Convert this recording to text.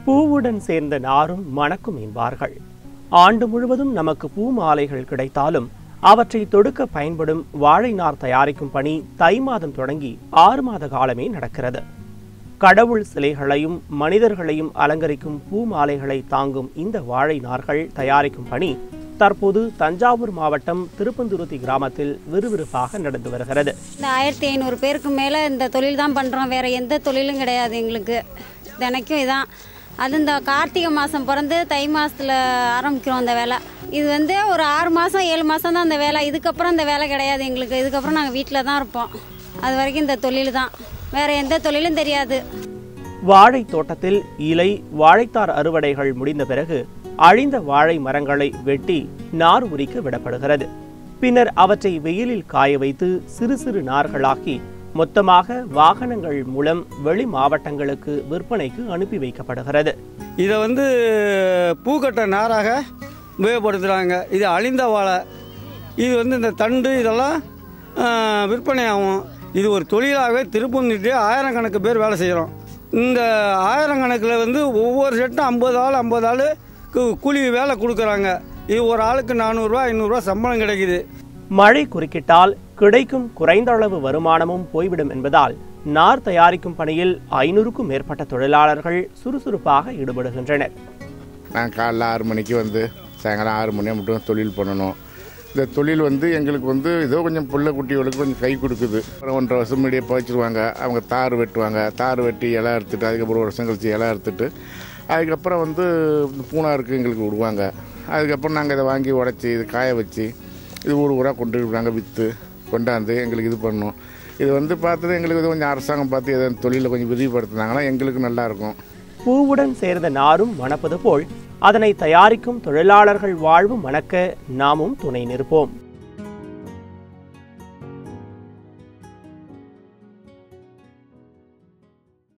பூவுடன் சேர்ந்த நாரும் மணக்கும் என்பார்கள் ஆண்டு முழுவதும் நமக்கு பூ மாலைகள் கிடைத்தாலும் அவற்றை தொடுக்க பயன்படும் வாழை நார் தயாரிக்கும் பணி தை மாதம் தொடங்கி ஆறு மாத காலமே நடக்கிறது கடவுள் சிலைகளையும் மனிதர்களையும் அலங்கரிக்கும் பூ மாலைகளை தாங்கும் இந்த வாழை நார்கள் தயாரிக்கும் பணி தற்போது தஞ்சாவூர் மாவட்டம் திருப்பந்துருத்தி கிராமத்தில் விறுவிறுப்பாக நடந்து வருகிறது இந்த ஆயிரத்தி ஐநூறு பேருக்கு மேலே இந்த தொழில் தான் பண்ணுறோம் வேறு எந்த தொழிலும் கிடையாது எங்களுக்கு தினைக்கும் இதான் அது இந்த கார்த்திகை மாதம் பிறந்து தை மாதத்தில் ஆரம்பிக்கிறோம் அந்த வேலை இது வந்து ஒரு ஆறு மாதம் ஏழு மாதம் தான் அந்த வேலை இதுக்கப்புறம் இந்த வேலை கிடையாது எங்களுக்கு இதுக்கப்புறம் நாங்கள் வீட்டில் தான் இருப்போம் அது வரைக்கும் இந்த தொழில் தான் வேறு எந்த தொழிலும் தெரியாது வாழை தோட்டத்தில் இலை வாழைத்தார் அறுவடைகள் முடிந்த பிறகு அழிந்த வாழை மரங்களை வெட்டி நார் உரிக்க விடப்படுகிறது பின்னர் அவற்றை வெயிலில் காய வைத்து சிறு சிறு நார்களாக்கி மொத்தமாக வாகனங்கள் மூலம் வெளி மாவட்டங்களுக்கு விற்பனைக்கு அனுப்பி வைக்கப்படுகிறது இதை வந்து பூக்கட்ட நாராக உபயோகப்படுத்துகிறாங்க இது அழிந்த வாழை இது வந்து இந்த தண்டு இதெல்லாம் ஆ, விற்பனை ஆகும் இது ஒரு தொழிலாகவே திருப்பூர்னிட்டு ஆயிரக்கணக்கு பேர் வேலை செய்கிறோம் இந்த ஆயிரக்கணக்கில் வந்து ஒவ்வொரு செட்டும் ஐம்பது ஆள் ஐம்பது ஆள் கு- கூலி வேலை கொடுக்குறாங்க இது ஒரு ஆளுக்கு நானூறுரூவா ஐநூறுரூவா சம்பளம் கிடைக்குது மழை குறுக்கிட்டால் கிடைக்கும் குறைந்த அளவு வருமானமும் போய்விடும் என்பதால் நார் தயாரிக்கும் பணியில் ஐநூறுக்கும் மேற்பட்ட தொழிலாளர்கள் சுறுசுறுப்பாக ஈடுபடுகின்றனர் நான் காலைல ஆறு மணிக்கு வந்து சாயங்காலம் ஆறு மணி மட்டும் தொழில் பண்ணணும் இந்த தொழில் வந்து எங்களுக்கு வந்து ஏதோ கொஞ்சம் புள்ள குட்டிகளுக்கு கொஞ்சம் கை கொடுக்குது அப்புறம் ஒன்றரை வருஷம் முன்னாடியே பறிச்சிருவாங்க அவங்க தார் வெட்டுவாங்க தார் வெட்டி இலை அறுத்துட்டு அதுக்கப்புறம் ஒரு வருஷம் கழிச்சு இலை அறுத்துட்டு அதுக்கப்புறம் வந்து இந்த பூனாருக்கு எங்களுக்கு விடுவாங்க அதுக்கப்புறம் நாங்கள் இதை வாங்கி உடச்சி இது காய வச்சு இது ஊர் ஊராக கொண்டு நாங்கள் விற்று கொண்டாந்து எங்களுக்கு இது பண்ணோம் இது வந்து பார்த்தது எங்களுக்கு இது கொஞ்சம் அரசாங்கம் பார்த்து எதாவது தொழிலை கொஞ்சம் விரிவுபடுத்தினாங்கன்னா எங்களுக்கு நல்லாயிருக்கும் பூவுடன் சேர்ந்த நாரும் மணப்பது போல் அதனை தயாரிக்கும் தொழிலாளர்கள் வாழ்வு மணக்க நாமும் துணை நிற்போம்